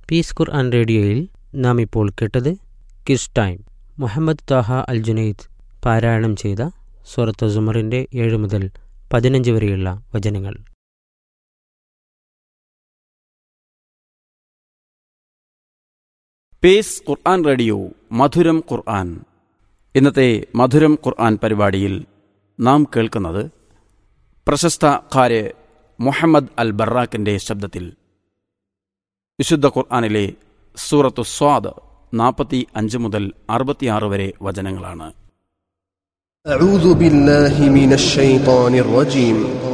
piece ഖുർആൻ റേഡിയോയിൽ നാം ഇപ്പോൾ കേട്ടത് കിസ് ടൈം മുഹമ്മദ് താഹ അൽ ജുനൈദ് പാരായണം ചെയ്ത സൂറത്ത് സുമറിൻ്റെ ഏഴ് മുതൽ പതിനഞ്ച് വരെയുള്ള വചനങ്ങൾ പേസ് ഖുർആൻ റേഡിയോ മധുരം ഖുർആൻ ഇന്നത്തെ മധുരം ഖുർആൻ പരിപാടിയിൽ നാം കേൾക്കുന്നത് പ്രശസ്ത ഖാര് മുഹമ്മദ് അൽ ബറാക്കിൻ്റെ ശബ്ദത്തിൽ വിശുദ്ധ ഖുർആനിലെ സൂറത്തു സ്വാദ് നാൽപ്പത്തി അഞ്ച് മുതൽ അറുപത്തിയാറ് വരെ വചനങ്ങളാണ് أعوذ بالله من الشيطان الرجيم